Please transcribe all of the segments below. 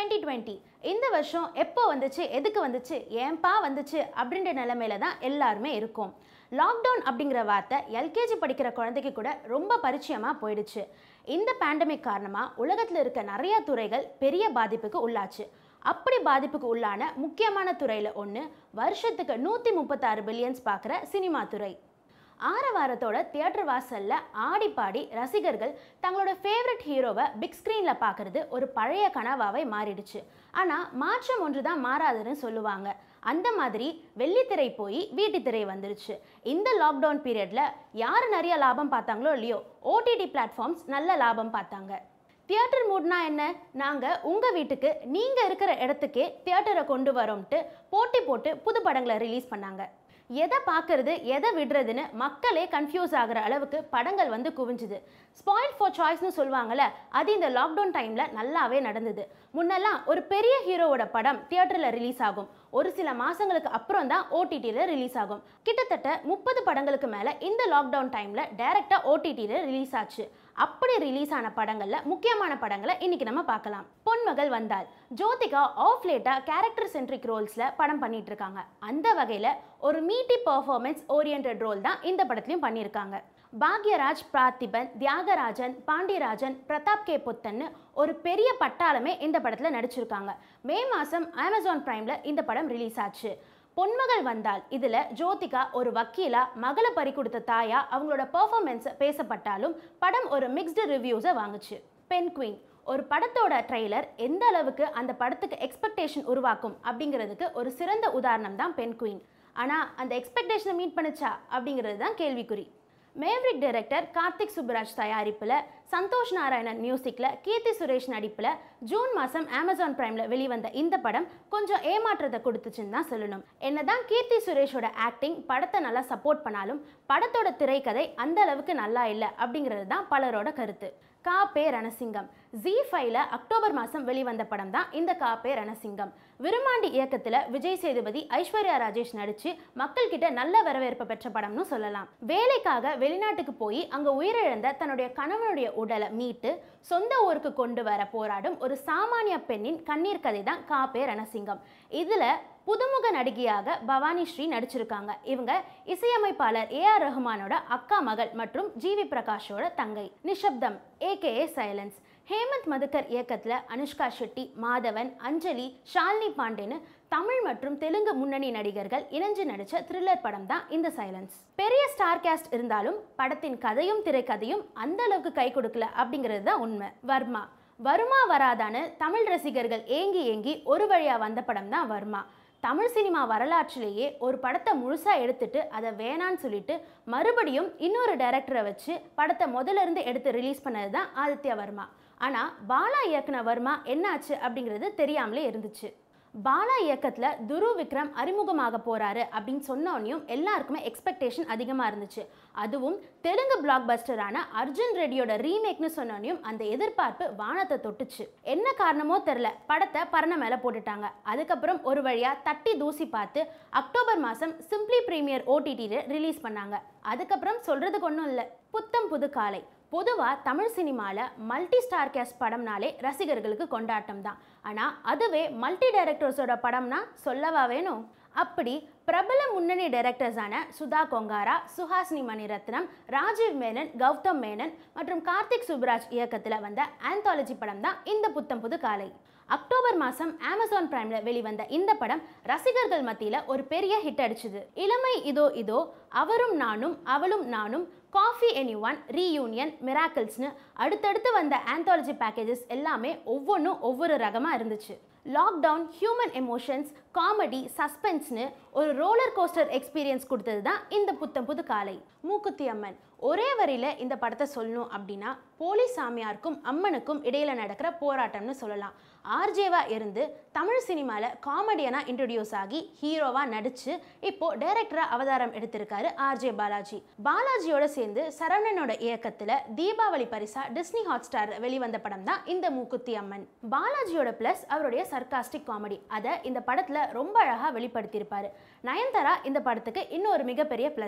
twenty twenty இந்த வருஷம் எப்போ வந்துச்சு எதுக்கு வந்துச்சு ஏன்பா வந்துச்சு அப்படின்ற நிலைமையில தான் எல்லாருமே இருக்கும் லாக்டவுன் அப்படிங்கிற வார்த்தை எல்கேஜி படிக்கிற குழந்தைக்கு கூட ரொம்ப பரிச்சயமாக போயிடுச்சு இந்த பேண்டமிக் காரணமாக உலகத்தில் இருக்க நிறைய துறைகள் பெரிய பாதிப்புக்கு உள்ளாச்சு அப்படி பாதிப்புக்கு உள்ளான முக்கியமான துறையில் ஒன்று வருஷத்துக்கு நூற்றி முப்பத்தாறு பில்லியன்ஸ் பார்க்குற சினிமா துறை ஆரவாரத்தோட தியேட்டர் வாசல்ல ஆடி பாடி ரசிகர்கள் தங்களோட ஃபேவரட் ஹீரோவை பிக் ஸ்க்ரீனில் பார்க்கறது ஒரு பழைய கனவாவை மாறிடுச்சு ஆனால் மாற்றம் ஒன்று தான் மாறாதுன்னு சொல்லுவாங்க அந்த மாதிரி வெள்ளித்திரை போய் வீட்டுத்திரை வந்துருச்சு இந்த லாக்டவுன் பீரியட்ல யார் நிறைய லாபம் பார்த்தாங்களோ இல்லையோ ஓடிடி பிளாட்ஃபார்ம்ஸ் நல்ல லாபம் பார்த்தாங்க தியேட்டர் மூட்னா என்ன நாங்கள் உங்கள் வீட்டுக்கு நீங்கள் இருக்கிற இடத்துக்கே தியேட்டரை கொண்டு வரோம்ட்டு போட்டி போட்டு புது படங்களை ரிலீஸ் பண்ணாங்க எதை பார்க்கறது எதை விடுறதுன்னு மக்களே கன்ஃபியூஸ் ஆகிற அளவுக்கு படங்கள் வந்து குவிஞ்சுது ஸ்பாயில் ஃபார் சாய்ஸ்னு சொல்லுவாங்கல்ல அது இந்த லாக்டவுன் டைமில் நல்லாவே நடந்தது முன்னெல்லாம் ஒரு பெரிய ஹீரோவோட படம் தியேட்டரில் ரிலீஸ் ஆகும் ஒரு சில மாதங்களுக்கு அப்புறம் தான் ஓடிடியில் ரிலீஸ் ஆகும் கிட்டத்தட்ட முப்பது படங்களுக்கு மேலே இந்த லாக்டவுன் டைமில் டைரெக்டாக ஓடிடியில் ரிலீஸ் ஆச்சு அப்படி ரிலீஸ் ஆன படங்கள்ல முக்கியமான படங்களை இன்னைக்கு நம்ம பார்க்கலாம் பொன்மகள் வந்தால் ஜோதிகா ஆஃப் லேட்டா கேரக்டர் சென்ட்ரிக் ரோல்ஸ்ல படம் பண்ணிட்டு இருக்காங்க அந்த வகையில ஒரு மீட்டி பர்ஃபார்மன்ஸ் ஓரியன்ட் ரோல் தான் இந்த படத்துலயும் பண்ணியிருக்காங்க பாக்யராஜ் பார்த்திபன் தியாகராஜன் பாண்டியராஜன் பிரதாப் கே புத்தன்னு ஒரு பெரிய பட்டாளமே இந்த படத்துல நடிச்சிருக்காங்க மே மாசம் அமேசான் பிரைம்ல இந்த படம் ரிலீஸ் ஆச்சு பொன்மகள் வந்தால் இதுல ஜோதிகா ஒரு வக்கீலா மகளை பறி கொடுத்த தாயா அவங்களோட பெர்ஃபார்மன்ஸ் பேசப்பட்டாலும் படம் ஒரு மிக்ஸ்டு ரிவ்யூஸை வாங்குச்சு பென் குயின் ஒரு படத்தோட ட்ரெய்லர் எந்த அளவுக்கு அந்த படத்துக்கு எக்ஸ்பெக்டேஷன் உருவாக்கும் அப்படிங்கிறதுக்கு ஒரு சிறந்த உதாரணம் தான் பென் குயின் ஆனால் அந்த எக்ஸ்பெக்டேஷனை மீட் பண்ணுச்சா அப்படிங்கிறது தான் கேள்விக்குறி மேவ்ரிக் டைரக்டர் கார்த்திக் சுப்புராஜ் தயாரிப்பில் சந்தோஷ் நாராயணன் மியூசிக்கில் கீர்த்தி சுரேஷ் நடிப்பில் ஜூன் மாதம் அமேசான் பிரைமில் வெளிவந்த இந்த படம் கொஞ்சம் ஏமாற்றத்தை கொடுத்துச்சுன்னு தான் சொல்லணும் என்னதான் கீர்த்தி சுரேஷோட ஆக்டிங் படத்தை நல்லா சப்போர்ட் பண்ணாலும் படத்தோட திரைக்கதை அந்த அளவுக்கு நல்லா இல்லை அப்படிங்கிறது தான் பலரோட கருத்து கா பே ரணசிங்கம் ஜி ஃபைவ்ல அக்டோபர் மாதம் வெளிவந்த படம் தான் இந்த கா பே ரணசிங்கம் விருமாண்டி இயக்கத்தில் விஜய் சேதுபதி ஐஸ்வர்யா ராஜேஷ் நடிச்சு மக்கள் கிட்ட நல்ல வரவேற்பு பெற்ற படம்னு சொல்லலாம் வேலைக்காக வெளிநாட்டுக்கு போய் அங்க உயிரிழந்த தன்னுடைய கணவனுடைய உடலை மீட்டு சொந்த ஊருக்கு கொண்டு வர போராடும் ஒரு சாமானிய பெண்ணின் கண்ணீர் கதை தான் கா பே ரணசிங்கம் இதுல புதுமுக நடிகையாக பவானி ஸ்ரீ நடிச்சிருக்காங்க இவங்க இசையமைப்பாளர் ஏ ஆர் ரஹ்மானோட அக்கா மகள் மற்றும் ஜிவி பிரகாஷோட தங்கை நிஷப்தம் ஏகேஏ சைலன்ஸ் ஹேமந்த் மதுக்கர் இயக்கத்தில் அனுஷ்கா ஷெட்டி மாதவன் அஞ்சலி ஷாலினி பாண்டேன்னு தமிழ் மற்றும் தெலுங்கு முன்னணி நடிகர்கள் இணைஞ்சு நடிச்ச த்ரில்லர் படம் தான் இந்த சைலன்ஸ் பெரிய ஸ்டார் கேஸ்ட் இருந்தாலும் படத்தின் கதையும் திரைக்கதையும் அந்த அளவுக்கு கை கொடுக்கல அப்படிங்கிறது தான் உண்மை வர்மா வருமா வராதான்னு தமிழ் ரசிகர்கள் ஏங்கி ஏங்கி ஒரு வழியா வந்த படம் தான் வர்மா தமிழ் சினிமா வரலாற்றிலேயே ஒரு படத்தை முழுசா எடுத்துட்டு அதை வேணான்னு சொல்லிட்டு மறுபடியும் இன்னொரு டைரக்டரை வச்சு படத்தை முதல்ல இருந்து எடுத்து ரிலீஸ் பண்ணது தான் ஆதித்யா வர்மா ஆனா பாலா இயக்குன வர்மா என்னாச்சு அப்படிங்கிறது தெரியாமலே இருந்துச்சு பாலா இயக்கத்தில் துரு விக்ரம் அறிமுகமாக போறாரு அப்படின்னு சொன்னோன்னையும் எல்லாருக்குமே எக்ஸ்பெக்டேஷன் அதிகமாக இருந்துச்சு அதுவும் தெலுங்கு பிளாக் பஸ்டரான அர்ஜுன் ரெட்டியோட ரீமேக்னு சொன்னோன்னையும் அந்த எதிர்பார்ப்பு வானத்தை தொட்டுச்சு என்ன காரணமோ தெரில படத்தை பரண மேலே போட்டுட்டாங்க அதுக்கப்புறம் ஒரு வழியாக தட்டி தூசி பார்த்து அக்டோபர் மாதம் சிம்ப்ளி ப்ரீமியர் ஓடிடியில் ரிலீஸ் பண்ணாங்க அதுக்கப்புறம் சொல்கிறதுக்கு ஒன்றும் இல்லை புத்தம் புது காலை பொதுவாக தமிழ் சினிமாவில் மல்டி ஸ்டார் கேஸ்ட் படம்னாலே ரசிகர்களுக்கு கொண்டாட்டம் தான் ஆனால் அதுவே மல்டி டைரக்டர்ஸோட படம்னா சொல்லவா வேணும் அப்படி பிரபல முன்னணி டைரக்டர்ஸான சுதா கொங்காரா சுஹாசினி மணிரத்னம் ராஜீவ் மேனன் கௌதம் மேனன் மற்றும் கார்த்திக் சுப்ராஜ் இயக்கத்தில் வந்த ஆந்தாலஜி படம் தான் இந்த புத்தம் புது காலை அக்டோபர் மாதம் அமேசான் பிரைமில் வெளிவந்த இந்த படம் ரசிகர்கள் மத்தியில் ஒரு பெரிய ஹிட் அடிச்சுது இளமை இதோ இதோ அவரும் நானும் அவளும் நானும் காஃபி எனி ஒன் ரீயூனியன் மிராக்கிள்ஸ்னு அடுத்தடுத்து வந்த ஆந்தாலஜி பேக்கேஜஸ் எல்லாமே ஒவ்வொன்றும் ஒவ்வொரு ரகமாக இருந்துச்சு லாக்டவுன் ஹியூமன் எமோஷன்ஸ் காமெடி சஸ்பென்ஸ்னு ஒரு ரோலர் கோஸ்டர் எக்ஸ்பீரியன்ஸ் கொடுத்தது தான் இந்த புத்தம் புது காலை மூக்குத்தி அம்மன் ஒரே வரியில் இந்த படத்தை சொல்லணும் அப்படின்னா போலீஸ் சாமியாருக்கும் அம்மனுக்கும் இடையில நடக்கிற போராட்டம்னு சொல்லலாம் ஆர்ஜேவா இருந்து தமிழ் சினிமாவில் காமெடியனாக இன்ட்ரடியூஸ் ஆகி ஹீரோவாக நடித்து இப்போ டைரக்டராக அவதாரம் எடுத்திருக்காரு ஆர்ஜே பாலாஜி பாலாஜியோட சேர்ந்து சரவணனோட இயக்கத்தில் தீபாவளி பரிசா டிஸ்னி ஹாட் ஸ்டார் வெளிவந்த படம் தான் இந்த மூக்குத்தி அம்மன் பாலாஜியோட ப்ளஸ் அவருடைய சர்காஸ்டிக் காமெடி அதை இந்த படத்தில் ரொம்ப அழகாக வெளிப்படுத்தியிருப்பாரு நயன்தாரா இந்த படத்துக்கு இன்னொரு மிகப்பெரிய ப்ளஸ்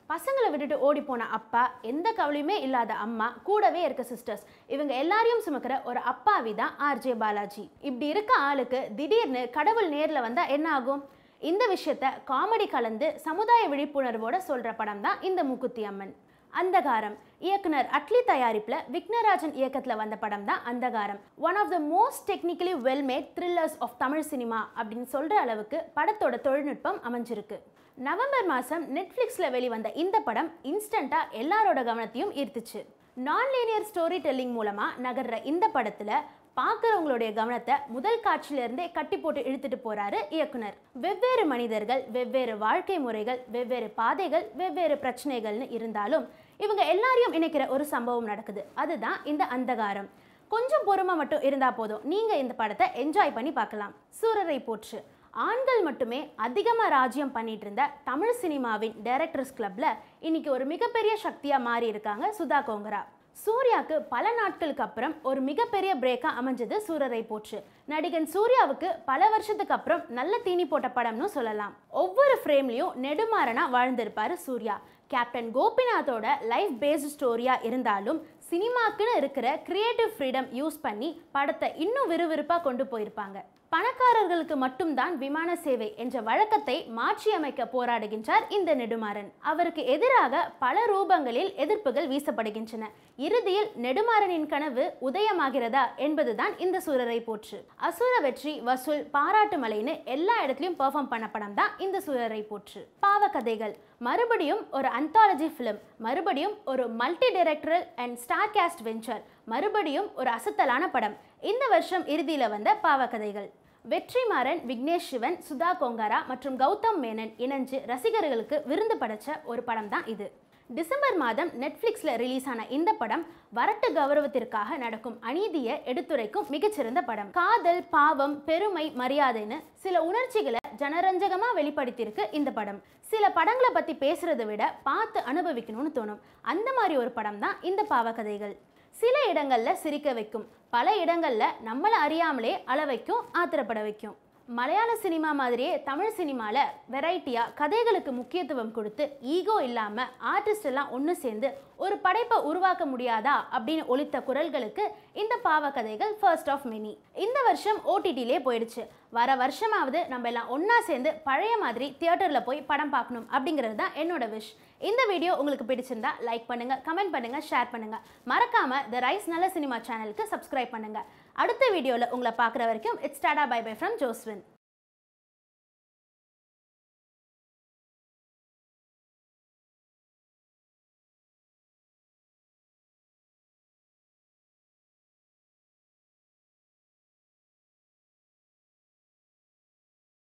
பசங்களை விட்டுட்டு ஓடி போன அப்பா எந்த கவலையுமே இல்லாத அம்மா கூடவே இருக்க சிஸ்டர்ஸ் இவங்க எல்லாரையும் சுமக்கிற ஒரு அப்பாவி தான் ஆர்ஜே பாலாஜி இப்படி இருக்க ஆளுக்கு திடீர்னு கடவுள் நேர்ல வந்தா என்ன ஆகும் இந்த விஷயத்த காமெடி கலந்து சமுதாய விழிப்புணர்வோட சொல்ற படம் தான் இந்த மூக்குத்தி அம்மன் அந்தகாரம் இயக்குனர் அட்லி தயாரிப்புல விக்னராஜன் இயக்கத்துல வந்த படம் தான் Andhaghaaram one of the most technically well made thrillers of Tamil cinema அப்படின்னு சொல்ற அளவுக்கு படத்தோட தொழில்நுட்பம் அமைஞ்சிருக்கு நவம்பர் மாதம் நெட்ஃப்ளிக்ஸில் வெளிவந்த இந்த படம் இன்ஸ்டண்ட்டாக எல்லாரோட கவனத்தையும் ஈர்த்துச்சு நான் லீனியர் ஸ்டோரி டெல்லிங் மூலமாக நகர்ற இந்த படத்தில் பார்க்குறவங்களுடைய கவனத்தை முதல் காட்சியிலிருந்தே கட்டி போட்டு இழுத்துட்டு போறாரு இயக்குனர் வெவ்வேறு மனிதர்கள் வெவ்வேறு வாழ்க்கை முறைகள் வெவ்வேறு பாதைகள் வெவ்வேறு பிரச்சனைகள்னு இருந்தாலும் இவங்க எல்லாரையும் இணைக்கிற ஒரு சம்பவம் நடக்குது அதுதான் இந்த அந்தகாரம் கொஞ்சம் பொறுமை மட்டும் இருந்தால் போதும் நீங்கள் இந்த படத்தை என்ஜாய் பண்ணி பார்க்கலாம் சூரரை போற்று ஆண்கள் மட்டுமே அதிகமாக ராஜ்யம் பண்ணிட்டு இருந்த தமிழ் சினிமாவின் டைரக்டர்ஸ் கிளப்ல இன்னைக்கு ஒரு மிகப்பெரிய சக்தியாக மாறி இருக்காங்க சுதா கோங்கரா சூர்யாவுக்கு பல நாட்களுக்கு அப்புறம் ஒரு மிகப்பெரிய பிரேக்கா அமைஞ்சது சூரரை போற்று நடிகன் சூர்யாவுக்கு பல வருஷத்துக்கு அப்புறம் நல்ல தீனி போட்ட படம்னு சொல்லலாம் ஒவ்வொரு ஃப்ரேம்லயும் நெடுமாறனா வாழ்ந்திருப்பாரு சூர்யா கேப்டன் கோபிநாத்தோட லைஃப் பேஸ்ட் ஸ்டோரியா இருந்தாலும் சினிமாக்குன்னு இருக்கிற கிரியேட்டிவ் ஃப்ரீடம் யூஸ் பண்ணி படத்தை இன்னும் விறுவிறுப்பாக கொண்டு போயிருப்பாங்க பணக்காரர்களுக்கு மட்டும்தான் விமான சேவை என்ற வழக்கத்தை மாற்றியமைக்க போராடுகின்றார் இந்த நெடுமாறன் அவருக்கு எதிராக பல ரூபங்களில் எதிர்ப்புகள் வீசப்படுகின்றன இறுதியில் நெடுமாறனின் கனவு உதயமாகிறதா என்பதுதான் இந்த சூரரை போற்று அசுர வெற்றி வசூல் பாராட்டு மலைன்னு எல்லா இடத்துலையும் பெர்ஃபார்ம் பண்ண படம் தான் இந்த சூரரை போற்று பாவக்கதைகள் மறுபடியும் ஒரு அந்தாலஜி ஃபிலிம் மறுபடியும் ஒரு multi directorial and star cast venture மறுபடியும் ஒரு அசத்தலான படம் இந்த வருஷம் இறுதியில் வந்த பாவக்கதைகள் வெற்றிமாறன் விக்னேஷ் சிவன் சுதா கோங்காரா மற்றும் கௌதம் மேனன் இணைஞ்சு ரசிகர்களுக்கு விருந்து படைச்ச ஒரு படம் தான் இது டிசம்பர் மாதம் நெட்ஃப்ளிக்ஸில் ரிலீஸ் ஆன இந்த படம் வரட்டு கௌரவத்திற்காக நடக்கும் அநீதியை எடுத்துரைக்கும் மிகச்சிறந்த படம் காதல் பாவம் பெருமை மரியாதைன்னு சில உணர்ச்சிகளை ஜனரஞ்சகமாக வெளிப்படுத்தியிருக்கு இந்த படம் சில படங்களை பற்றி பேசுறதை விட பார்த்து அனுபவிக்கணும்னு தோணும் அந்த மாதிரி ஒரு படம் தான் இந்த பாவக்கதைகள் சில இடங்கள்ல சிரிக்க வைக்கும் பல இடங்கள்ல நம்மளை அறியாமலே அள வைக்கும் ஆத்திரப்பட வைக்கும் மலையாள சினிமா மாதிரியே தமிழ் சினிமாவில் வெரைட்டியாக கதைகளுக்கு முக்கியத்துவம் கொடுத்து ஈகோ இல்லாமல் ஆர்டிஸ்ட் எல்லாம் ஒன்று சேர்ந்து ஒரு படைப்பை உருவாக்க முடியாதா அப்படின்னு ஒலித்த குரல்களுக்கு இந்த பாவ கதைகள் ஃபர்ஸ்ட் ஆஃப் மெனி இந்த வருஷம் ஓடிடிலே போயிடுச்சு வர வருஷமாவது நம்ம எல்லாம் ஒன்றா சேர்ந்து பழைய மாதிரி தியேட்டரில் போய் படம் பார்க்கணும் அப்படிங்கிறது தான் என்னோட விஷ் இந்த வீடியோ உங்களுக்கு பிடிச்சிருந்தா லைக் பண்ணுங்க கமெண்ட் பண்ணுங்க ஷேர் பண்ணுங்க மறக்காம த ரைஸ் நல்ல சினிமா சேனலுக்கு சப்ஸ்கிரைப் பண்ணுங்க அடுத்த வீடியோவில் உங்களை பார்க்குற வரைக்கும் it's tata bye bye from Joswin